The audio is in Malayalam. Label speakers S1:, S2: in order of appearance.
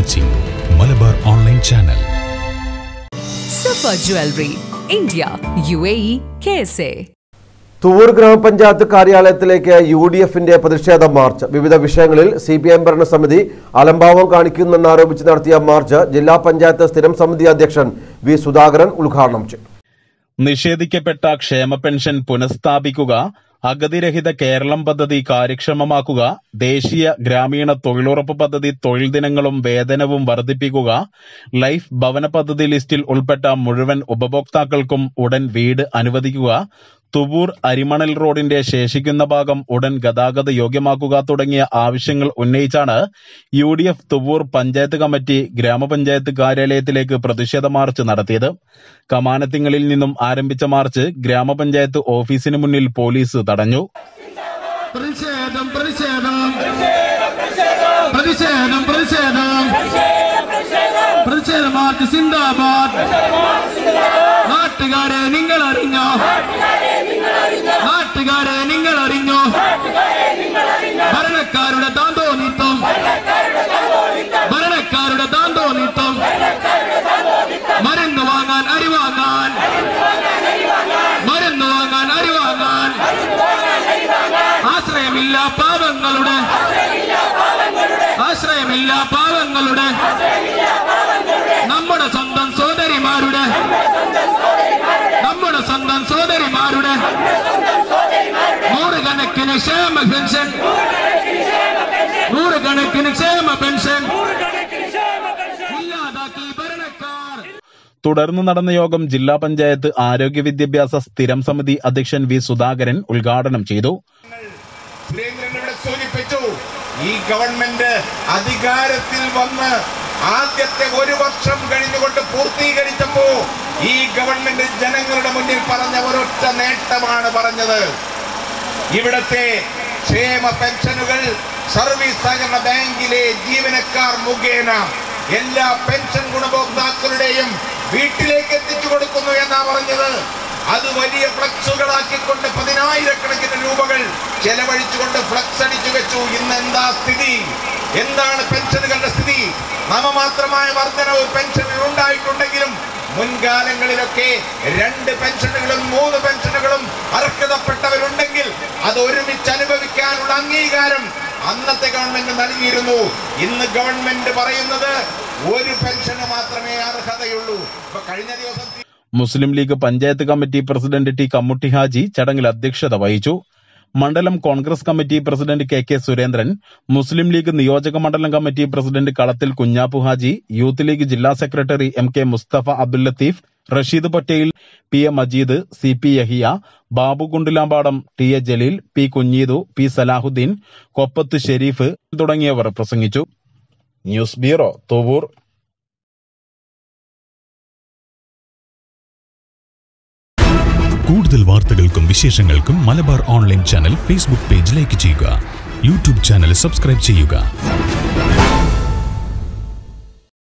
S1: watching Malabar online channel
S2: Safa jewellery India U A E K S A
S3: Thuvvur ഗ്രാമപഞ്ചായത്ത് കാര്യാലയത്തിലേക്ക് യു ഡി എഫിന്റെ പ്രതിഷേധ മാർച്ച് വിവിധ വിഷയങ്ങളിൽ സി പി എം ഭരണസമിതി അലംഭാവം കാണിക്കുന്നെന്നാരോപിച്ച് നടത്തിയ മാർച്ച് ജില്ലാ പഞ്ചായത്ത് സ്ഥിരം സമിതി അധ്യക്ഷൻ വി സുധാകരൻ ഉദ്ഘാടനം ചെയ്തു
S4: നിഷേധിക്കപ്പെട്ട ക്ഷേമ പെൻഷൻ പുനഃസ്ഥാപിക്കുക അഗതിരഹിത കേരളം പദ്ധതി കാര്യക്ഷമമാക്കുക ദേശീയ ഗ്രാമീണ തൊഴിലുറപ്പ് പദ്ധതി തൊഴിൽ ദിനങ്ങളും വേതനവും വർദ്ധിപ്പിക്കുക ലൈഫ് ഭവന പദ്ധതി ലിസ്റ്റിൽ ഉൾപ്പെട്ട മുഴുവൻ ഉപഭോക്താക്കൾക്കും ഉടൻ വീട് അനുവദിക്കുക തുവൂർ അരിമണൽ റോഡിന്റെ ശേഷിക്കുന്ന ഭാഗം ഉടൻ ഗതാഗത യോഗ്യമാക്കുക തുടങ്ങിയ ആവശ്യങ്ങൾ ഉന്നയിച്ചാണ് U D F Thuvvur panchayat committee ഗ്രാമപഞ്ചായത്ത് കാര്യാലയത്തിലേക്ക് പ്രതിഷേധ മാർച്ച് നടത്തിയത് കമാനത്തിങ്ങളിൽ നിന്നും ആരംഭിച്ച മാർച്ച് ഗ്രാമപഞ്ചായത്ത് ഓഫീസിന് മുന്നിൽ പോലീസ് തടഞ്ഞു
S5: പ്രതിഷേധം പ്രതിഷേധം പ്രതിഷേധം പ്രതിഷേധം പ്രതിഷേധ മാർച്ച് സിന്ദാബാദ് നാട്ടുകാരെ നിങ്ങൾ അറിഞ്ഞോ നാട്ടുകാരെ നിങ്ങൾ അറിഞ്ഞോ ഭരണക്കാരുടെ താന്തോന്നിത്വം ഭരണക്കാരുടെ താന്തോന്നിത്വം മരുന്ന് വാങ്ങാൻ അരി വാങ്ങാൻ മരുന്ന് വാങ്ങാൻ അരി വാങ്ങാൻ ആശ്രയമില്ല പാവങ്ങളുടെ ആശ്രയമില്ല പാവങ്ങളുടെ നമ്മുടെ സ്വന്തം സോദരിമാരുടെ നമ്മുടെ സ്വന്തം സോദരിമാരുടെ നൂറുകണക്കിന് ക്ഷേമ പെൻഷൻ നൂറുകണക്കിന് ക്ഷേമ പെൻഷൻ ഇല്ലാതാക്കി ഭരണക്കാർ
S4: തുടർന്ന് നടന്ന യോഗം ജില്ലാ പഞ്ചായത്ത് ആരോഗ്യ വിദ്യാഭ്യാസ സ്ഥിരം സമിതി അധ്യക്ഷൻ വി സുധാകരൻ ഉദ്ഘാടനം ചെയ്തു
S6: സുരേന്ദ്രൻ ഇവിടെ സൂചിപ്പിച്ചു ഈ ഗവൺമെന്റ് അധികാരത്തിൽ വന്ന് ആദ്യത്തെ ഒരു വർഷം കഴിഞ്ഞുകൊണ്ട് പൂർത്തീകരിച്ചപ്പോ ഈ ഗവൺമെന്റ് ജനങ്ങളുടെ മുന്നിൽ പറഞ്ഞ ഒരൊറ്റ നേട്ടമാണ് പറഞ്ഞത് ഇവിടത്തെ ക്ഷേമ പെൻഷനുകൾ സർവീസ് സഹകരണ ബാങ്കിലെ ജീവനക്കാർ മുഖേന എല്ലാ പെൻഷൻ ഗുണഭോക്താക്കളുടെയും വീട്ടിലേക്ക് എത്തിച്ചു കൊടുക്കുന്നു എന്നാ പറഞ്ഞത് അത് വലിയ ഫ്ലക്സുകളാക്കിക്കൊണ്ട് പതിനായിരക്കണക്കിന് രൂപകൾ ചെലവഴിച്ചുകൊണ്ട് ഫ്ലക്സ് അടിച്ചു വെച്ചു ഇന്ന് എന്താ സ്ഥിതി എന്താണ് പെൻഷനുകളുടെ സ്ഥിതി നാമമാത്രമായ വർധനവ് പെൻഷനിൽ ഉണ്ടായിട്ടുണ്ടെങ്കിലും മുൻകാലങ്ങളിലൊക്കെ രണ്ട് പെൻഷനുകളും മൂന്ന് പെൻഷനുകളും അർഹതപ്പെട്ടവരുണ്ടെങ്കിൽ അത് ഒരുമിച്ച് അനുഭവിക്കാനുള്ള അംഗീകാരം അന്നത്തെ ഗവൺമെന്റ് നൽകിയിരുന്നു ഇന്ന് ഗവൺമെന്റ് പറയുന്നത് ഒരു പെൻഷന് മാത്രമേ അർഹതയുള്ളൂ ഇപ്പൊ കഴിഞ്ഞ ദിവസം
S4: Muslim League panchayat committee president T Kammutty Haji ചടങ്ങിൽ അധ്യക്ഷത വഹിച്ചു മണ്ഡലം Congress committee president K K Surendran Muslim League നിയോജക മണ്ഡലം കമ്മിറ്റി പ്രസിഡന്റ് കളത്തിൽ കുഞ്ഞാപ്പു ഹാജി യൂത്ത് ലീഗ് ജില്ലാ secretary M K Musthafa Abdul Latheef Rasheed Patel P A Majeed C P Yahiya Babu Kundilampadam T A Jaleel P Kunheedu P Salahuddin Koppath Shareef തുടങ്ങിയവർ പ്രസംഗിച്ചു ന്യൂസ് ബ്യൂറോ തുവൂർ
S1: കൂടുതൽ വാർത്തകൾക്കും വിശേഷങ്ങൾക്കും Malabar online channel Facebook page like ചെയ്യുക യൂട്യൂബ് ചാനൽ സബ്സ്ക്രൈബ് ചെയ്യുക